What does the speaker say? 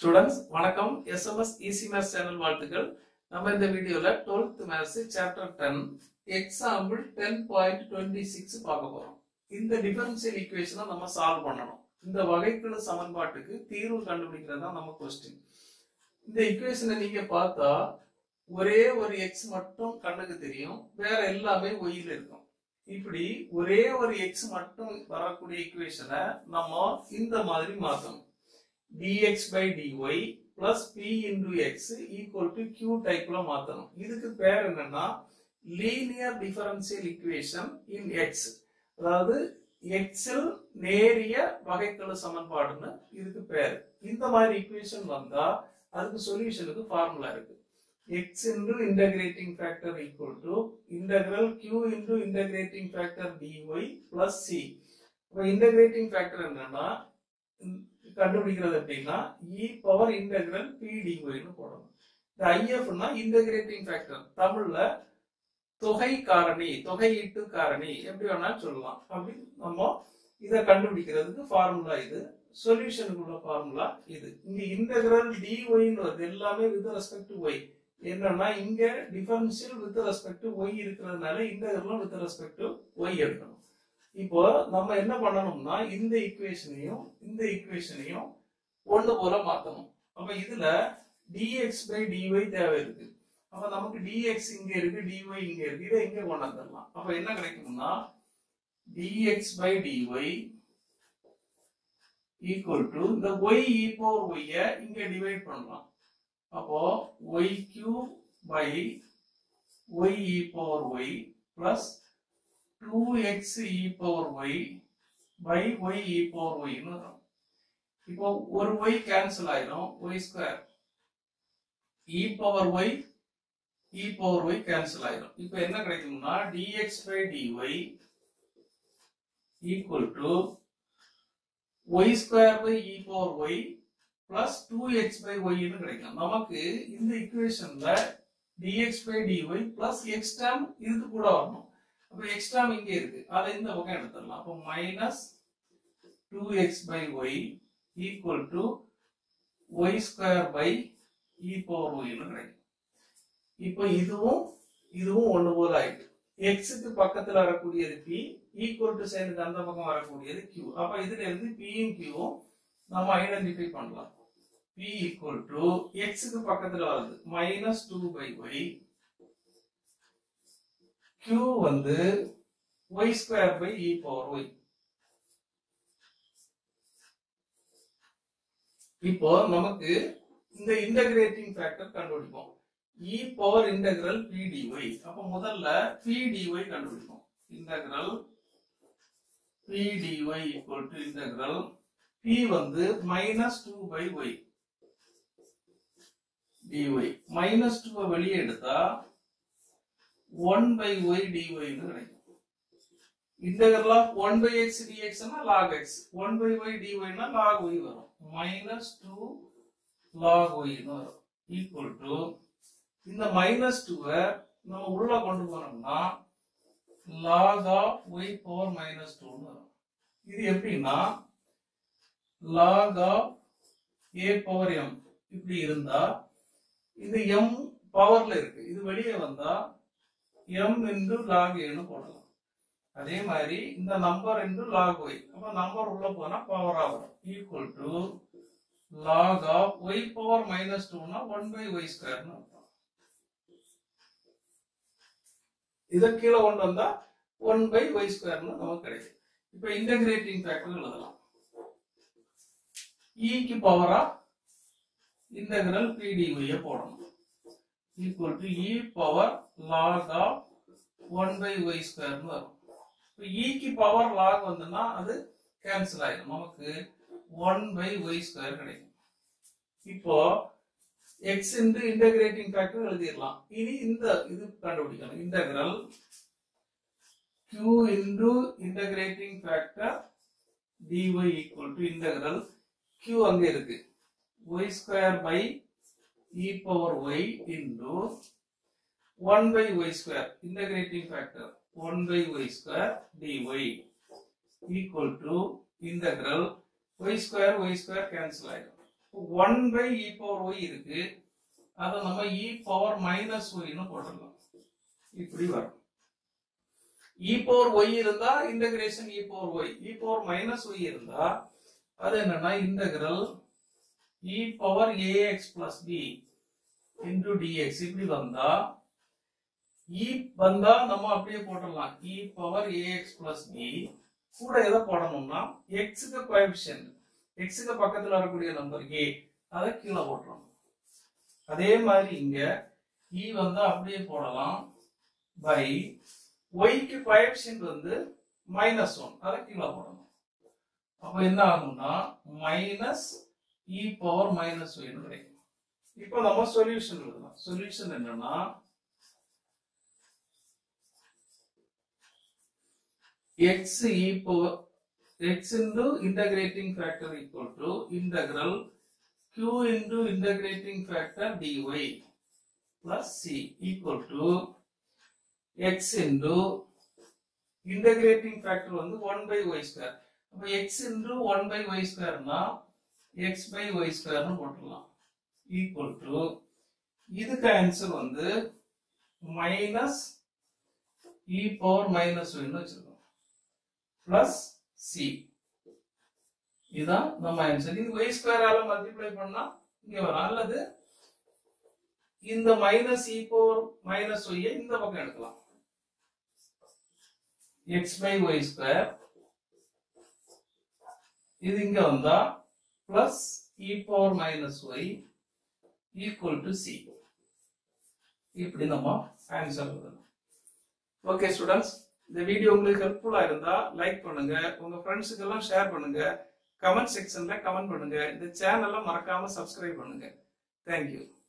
students வணக்கம் SMS easy maths channel வாழ்த்துக்கள் நம்ம இந்த வீடியோல 12th maths chapter ten example ten point twenty six பார்க்க போறோம் இந்த டிஃபரன்ஷியல் ஈக்குவேஷனை நம்ம சால்வ் பண்ணணும் இந்த வகைக்கெழு சமன்பாட்டுக்கு தீர்வு கண்டுபிடிக்கிறது தான் நம்ம கொஸ்டின் இந்த ஈக்குவேஷனை நீங்க பார்த்தா ஒரே ஒரு எக்ஸ் மட்டும் கண்ணுக்கு தெரியும் வேற எல்லாமே ஒய்ல இருக்கும் இப்படி ஒரே ஒரு எக்ஸ் மட்டும் வரக்கூடிய ஈக்குவேஷனை நம்ம இந்த மாதிரி மாத்தணும் dx by dy plus p into x equal to q டைப்ல மாத்தணும் இதுக்கு பேர் என்னன்னா linear differential equation in x அதாவது x இல் நேரிய வகைக்கெழு சமன்பாடுன்னு இதுக்கு பேர் இந்த மாதிரி ஈக்குவேஷன் வந்தா அதுக்கு சொல்யூஷனுக்கு ஃபார்முலா இருக்கு x into integrating factor equal to integral q into integrating factor dy plus c இப்போ integrating factor என்னன்னா கண்டுபிடிக்கிறது எப்படின்னா இ பவர் இன்டெகிரல் பிடிஒய்னு போடணும் இந்த ஐஎஃப்னா இன்டகிரேட்டிங் ஃபேக்டர் தமிழ்ல தொகை காரணி தொகையீட்டு காரணி எப்படி வேணாலும் சொல்லலாம் அப்படி நம்ம இதை கண்டுபிடிக்கிறதுக்கு ஃபார்முலா இது சொல்யூஷனுக்குள்ள ஃபார்முலா இது இங்க இன்டகிரல் டிஒய்னு வருது எல்லாமே வித் ரெஸ்பெக்ட் டு ஒய் என்னன்னா இங்க differential with respect to y இருக்கிறதுனால இன்டகிரலும் வித் ரெஸ்பெக்ட் டு ஒய் எடுக்கணும் இப்போ நம்ம என்ன பண்ணணும்னா இந்த ஈக்குவேஷனையும் இந்த ஈக்குவேஷனையும் ஒன்று போல மாத்தணும் அப்ப இதுல dx பை dy தேவை இருக்கு அப்ப நமக்கு dx இங்க இருக்கு dy இங்க இருக்கு இதை இங்க கொண்டு வந்துடலாம் அப்ப என்ன கிடைக்கும்னா dx by dy equal to இந்த y e பவர் y ய இங்க டிவைட் பண்ணலாம் அப்போ y q by y e power y plus 2x e power y by y e power y ன்னு வரும் இப்போ ஒரு y கேன்சல் ஆயிடும் y square e power y e power y cancel ஆயிடும் இப்போ என்ன கிடைக்கும்னா dx by dy equal to y square by e power y plus 2x by y ன்னு கிடைக்கும் நமக்கு இந்த ஈக்குவேஷன்ல dx by dy plus x term இதுக்கு கூட வரணும் அப்ப எக்ஸ்ட்ரா இங்க இருக்கு அதை இந்த பக்கம் எடுத்துடலாம் அப்போ minus two x by y equal to y square by e power ஒய்னு கிடைக்கும் இப்போ இதுவும் இதுவும் ஒண்ணு போல ஆயிட்டு எக்ஸுக்கு பக்கத்துல வரக்கூடியது பி ஈக்குவல் டு சைனுக்கு அந்த பக்கம் வரக்கூடியது கியூ அப்ப இதுல இருந்து பியும் கியூவும் நம்ம ஐடென்டிஃபை பண்ணலாம் பி ஈக்குவல் டு எக்ஸுக்கு பக்கத்துல வருது minus two by y q வந்து y square by e power y இப்போ நமக்கு இந்த இன்டகிரேட்டிங் ஃபேக்டர் கண்டுபிடிப்போம் e பவர் இன்டகிரல் pdy அப்ப முதல்ல pdy கண்டுபிடிப்போம் integral pdy equal to integral p வந்து minus two by y dy minus டூவை வெளியே எடுத்தா ஒன் பை ஒய் டிஒய்னு கிடைக்கும் integral of one by x டிஎக்ஸ்னா log x one by y டிஒய்னா லாக் ஒய் வரும் மைனஸ் டூ லாக் ஒய்னு வரும் ஈக்குவல் டு இந்த மைனஸ் டூவை நம்ம உள்ள கொண்டு போனோம்னா log of y power minus டூன்னு வரும் இது எப்படின்னா log of a power m இப்படி இருந்தா இந்த எம் பவர்ல இருக்கு இது வெளியே வந்தா m இன்டு லாக் ஏன்னு போடலாம் அதே மாதிரி இந்த நம்பர் இன்டு லாக் ஒய் அப்ப நம்பர் உள்ள போனா பவரா வரும் equal to log of y power minus டூனா ஒன் பை ஒய் ஸ்கொயர்னு அர்த்தம் இதை கீழே கொண்டு வந்தா ஒன் பை ஒய் ஸ்கொயர்னு நமக்கு கிடைக்கும் இப்ப இன்டகிரேட்டிங் ஃபேக்டர் எழுதலாம் இக்கு பவரா இன்டகிரல் பிடிஒய்ய போடணும் equal to e power log of one by y ஸ்கொயர்னு வரும் இப்போ இக்கு பவர் லாக் வந்துன்னா அது கேன்சல் ஆயிடும் நமக்கு ஒன் பை ஒய் ஸ்கொயர் கிடைக்கும் இப்போ எக்ஸ் இன்டு இன்டகிரேட்டிங் ஃபேக்டர் எழுதிடலாம் இனி இந்த இது கண்டுபிடிக்கணும் integral q into integrating factor dy equal to integral q அங்க இருக்கு y square by e power y into 1 by y square integrating factor 1 by y square dy equal to integral y square y square cancel ஆயிடும் one by e power y இருக்கு அதை நம்ம இ power minus ஒய்னு போட்டுடலாம் இப்படி வரும் e power y இருந்தா integration e power y e power minus y இருந்தா அது என்னன்னா integral e power ax plus b into dx இப்படி வந்தா இ வந்தா நம்ம அப்படியே போட்டுடலாம் e power ax plus b கூட எதை போடணும்னா எக்ஸுக்கு கோஎஃபிஷியன்ட் எக்ஸுக்கு பக்கத்துல வரக்கூடிய நம்பர் ஏ அதை கீழே போட்டுறோம் அதே மாதிரி இங்க இ வந்தா அப்படியே போடலாம் பை ஒய்க்கு கோஎஃபிஷியன்ட் வந்து மைனஸ் ஒன் அதை கீழே போடணும் அப்ப என்ன ஆகும்னா மைனஸ் இ பவர் மைனஸ் ஒய்னு கிடைக்கும் இப்போ நம்ம சொல்யூஷன் எழுதலாம் சொல்யூஷன் என்னன்னா x e power x into integrating factor equal to integral q into integrating factor dy plus c equal to x into integrating factor வந்து 1 by y square அப்ப x into 1 by y square னா x by y square னு போட்டுடலாம் equal to இதுக்கு answer வந்து minus e power minus ஒன்னு வச்சிருக்கோம் plus C இதுதான் நம்ம ஆன்சர் இது ஒய் ஸ்கொயரால மல்டிப்ளை பண்ணா இங்க வரும் அல்லது இந்த மைனஸ் இ பவர் மைனஸ் ஒய்யை இந்த பக்கம் எடுக்கலாம் எக்ஸ் பை ஒய் ஸ்கொயர் இது இங்க வந்தா plus e power minus y equal to c இப்படி நம்ம ஆன்சர் எழுதணும் ஓகே ஸ்டூடெண்ட்ஸ் இந்த வீடியோ உங்களுக்கு ஹெல்ப்ஃபுல்லா இருந்தா லைக் பண்ணுங்க உங்க ஃப்ரெண்ட்ஸுக்கு எல்லாம் ஷேர் பண்ணுங்க கமெண்ட் செக்ஷன்ல கமெண்ட் பண்ணுங்க இந்த சேனலை மறக்காம சப்ஸ்கிரைப் பண்ணுங்க தேங்க்யூ